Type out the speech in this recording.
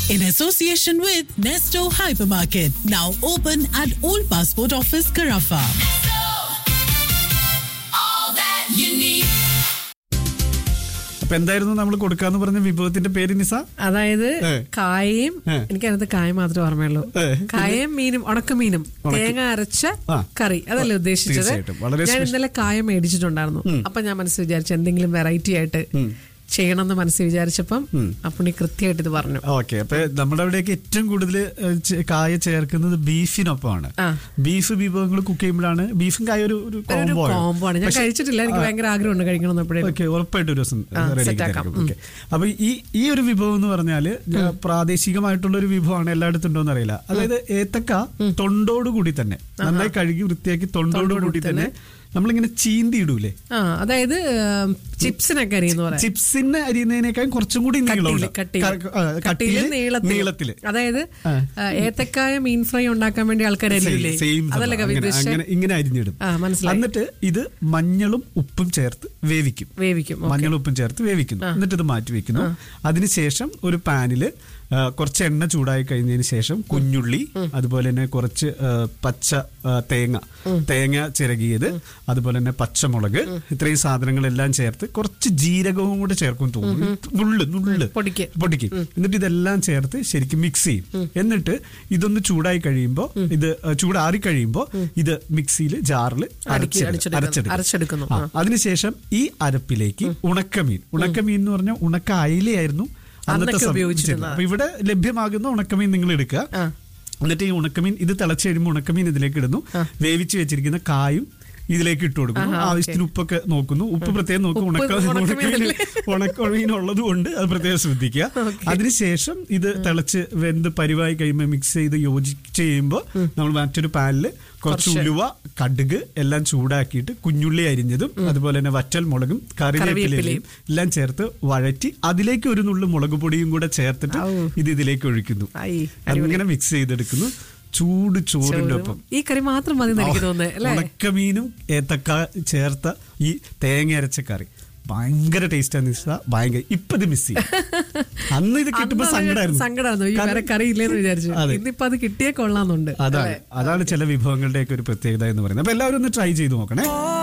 in association with Nesto Hypermarket, now open at Old Passport Office, Carafa. അപ്പൊ എന്തായിരുന്നു നമ്മൾ കൊടുക്കാന്ന് പറഞ്ഞ വിഭവത്തിന്റെ പേര് നിസ അതായത് ഏ. കായയും ഏ. എനിക്കതിനകത്ത് കായ മാത്രമേ ഓർമ്മയുള്ളൂ ഏ. കായയും മീനും ഉണക്കമീനും തേങ്ങ അരച്ച ആ. കറി അതല്ലേ ഉദ്ദേശിച്ചത് തീർച്ചയായിട്ടും. വളരെ ഞാൻ സ്പെഷ്യ- ഇന്നലെ കായ മേടിച്ചിട്ടുണ്ടായിരുന്നു അപ്പൊ ഞാൻ മനസ്സിൽ വിചാരിച്ചു എന്തെങ്കിലും വെറൈറ്റി ആയിട്ട് ചെയ്യണമെന്ന് മനസ്സിൽ വിചാരിച്ചപ്പം അപ്പുണ്ണി കൃത്യമായിട്ട് ഇത് പറഞ്ഞു ഓക്കെ അപ്പൊ നമ്മുടെ അവിടെയൊക്കെ ഏറ്റവും കൂടുതൽ കായ ചേർക്കുന്നത് ബീഫിനൊപ്പമാണ് ആ. ബീഫ് വിഭവങ്ങൾ കുക്ക് ചെയ്യുമ്പോഴാണ് ബീഫും കായ ഒരു ഒരു ഒരു കോംബോ കോംബോ ആണ് ഞാൻ കഴിച്ചിട്ടില്ല എനിക്ക് ഭയങ്കര ആഗ്രഹമുണ്ട് കഴിക്കണം എപ്പോഴും ഓക്കെ ഉറപ്പായിട്ട് ഒരു ദിവസം ആ, റെഡി set ആക്കാം. ഓക്കെ അപ്പൊ ഈ ഈ ഒരു വിഭവം എന്ന് പറഞ്ഞാല് പ്രാദേശികമായിട്ടുള്ള ഒരു വിഭവമാണ് എല്ലായിടത്തും ഉണ്ടോ അറിയില്ല അതായത് ഏത്തക്ക തൊണ്ടോട് കൂടി തന്നെ നന്നായി കഴുകി വൃത്തിയാക്കി തൊണ്ടോട് കൂടി തന്നെ നമ്മളിങ്ങനെ ചീന്തി ഇടൂലേ ആ അതായത് ചിപ്സിനൊക്കെ അറിയുന്ന പറയാം ചിപ്സിന് അരിയുന്നതിനേക്കാൾ കുറച്ചും കൂടി നീളമുണ്ട് കട്ടിയില് ക- ആ, കട്ടിയില് കട്ടിയില് നീളത്തില് നീളത്തില് അതായത് ആ. ആ, ഏത്തക്കായ മീൻ ഫ്രൈ ഉണ്ടാക്കാൻ വേണ്ടി ആൾക്കാർ അരിയില്ലേ സെയിം അതല്ലേ കവി അങ്ങനെ ഉദ്ദേശിച്ചത്? അങ്ങനെ- ഇങ്ങനെ അരിഞ്ഞിടും ആ, മനസ്സിലായി. എന്നിട്ട് ഇത് മഞ്ഞളും ഉപ്പും ചേർത്ത് വേവിക്കും വേവിക്കും ഓക്കേ. മഞ്ഞളും ഉപ്പും ചേർത്ത് വേവിക്കുന്നു എന്നിട്ട് ഇത് മാറ്റി വെക്കുന്നു അതിനുശേഷം ഒരു പാനില് ആ, കുറച്ച് എണ്ണ ചൂടായി കഴിഞ്ഞതിന് ശേഷം കുഞ്ഞുള്ളി അതുപോലെ തന്നെ കുറച്ച് ആ, പച്ച ആ, തേങ്ങ തേങ്ങ ചിരകിയത് അതുപോലെ തന്നെ പച്ചമുളക് ഇത്രയും സാധനങ്ങളെല്ലാം ചേർത്ത് കുറച്ച് ജീരകവും കൂടെ ചേർക്കും തോന്നുന്നു നുള്ള് നുള്ള് പൊടിക്ക്. പൊടിക്കും എന്നിട്ട് ഇതെല്ലാം ചേർത്ത് ശരിക്കും മിക്സ് ചെയ്യും എന്നിട്ട് ഇതൊന്ന് ചൂടായി കഴിയുമ്പോൾ ഇത് ആ, ചൂടാറി കഴിയുമ്പോൾ ഇത് മിക്സിയിൽ ജാറിൽ അടുക്കി അടിച്ചെടുക്കുന്നു. അരച്ചെടുക്കുന്നു. ആ. അതിനുശേഷം ഈ അരപ്പിലേക്ക് ഉണക്കമീൻ ഉണക്കമീൻ എന്ന് പറഞ്ഞാൽ ഉണക്ക അയിലയായിരുന്നു അന്നത്തെ അന്നൊക്കെ സമയം ഉപയോഗിച്ചിരുന്നത്. അപ്പൊ ഇവിടെ ലഭ്യമാകുന്ന ഉണക്കമീൻ നിങ്ങൾ എടുക്കുക ആ. എന്നിട്ട് ഈ ഉണക്കമീൻ ഇത് തിളച്ച് കഴിയുമ്പോൾ ഉണക്കമീൻ ഇതിലേക്ക് ഇടുന്നു വേവിച്ച് വെച്ചിരിക്കുന്ന കായും ഇതിലേക്ക് ഇട്ട് കൊടുക്കുന്നു ആഹാ, ആവശ്യത്തിന് ഉപ്പൊക്കെ നോക്കുന്നു ഉപ്പ് പ്രത്യേകം നോക്കും ഉപ്പ് ഉണക്ക ഉണക്കമീൻ ഉണക്കമീൻ ഉണക്കമീൻ ഉള്ളത് കൊണ്ട് അത് പ്രത്യേകം ശ്രദ്ധിക്കുക അതിനുശേഷം ഇത് തിളച്ച് വെന്ത് പരിവായി കഴിയുമ്പോൾ മിക്സ് ചെയ്ത് യോജിച്ച് കഴിയുമ്പോൾ നമ്മൾ മറ്റൊരു പാനില് കുറച്ച് ഉലുവ കടുക് എല്ലാം ചൂടാക്കിയിട്ട് കുഞ്ഞുള്ളി അരിഞ്ഞതും അതുപോലെ തന്നെ വറ്റൽ മുളകും കറിവേപ്പിലയും കറിവേപ്പിലയും. എല്ലാം ചേർത്ത് വഴറ്റി അതിലേക്ക് ഒരു നുള്ളു മുളക് പൊടിയും കൂടെ ചേർത്തിട്ട് ഔ. ഇത് ഇതിലേക്ക് ഒഴിക്കുന്നു ഐ, അങ്ങനെ മിക്സ് ചെയ്തെടുക്കുന്നു ചൂട് ചോറിന്റെ ഒപ്പം ഈ കറി മാത്രം മതി എന്ന് എനിക്ക് തോന്നുന്നത് അല്ലേ ഉണക്കമീനും ഏത്തക്ക ചേർത്ത ഈ തേങ്ങ അരച്ച കറി ഭയങ്കര ടേസ്റ്റ് നിസ ഭയങ്കര ഇപ്പൊ ഇത് മിസ് ചെയ്യും അന്ന് ഇത് കിട്ടുമ്പോ അന്ന് സങ്കടമായിരുന്നു സങ്കടമായിരുന്നു ഈ വേറെ കറി ഇല്ലേന്ന് വിചാരിച്ചു അതെ. ഇന്നിപ്പോ അത് കിട്ടിയേ കൊള്ളാന്നുണ്ട് അതാണ് അതാണ് ചില വിഭവങ്ങളുടെയൊക്കെ ഒരു പ്രത്യേകത എന്ന് പറയുന്നത് അപ്പൊ എല്ലാവരും ഒന്ന് ട്രൈ ചെയ്ത് നോക്കണേ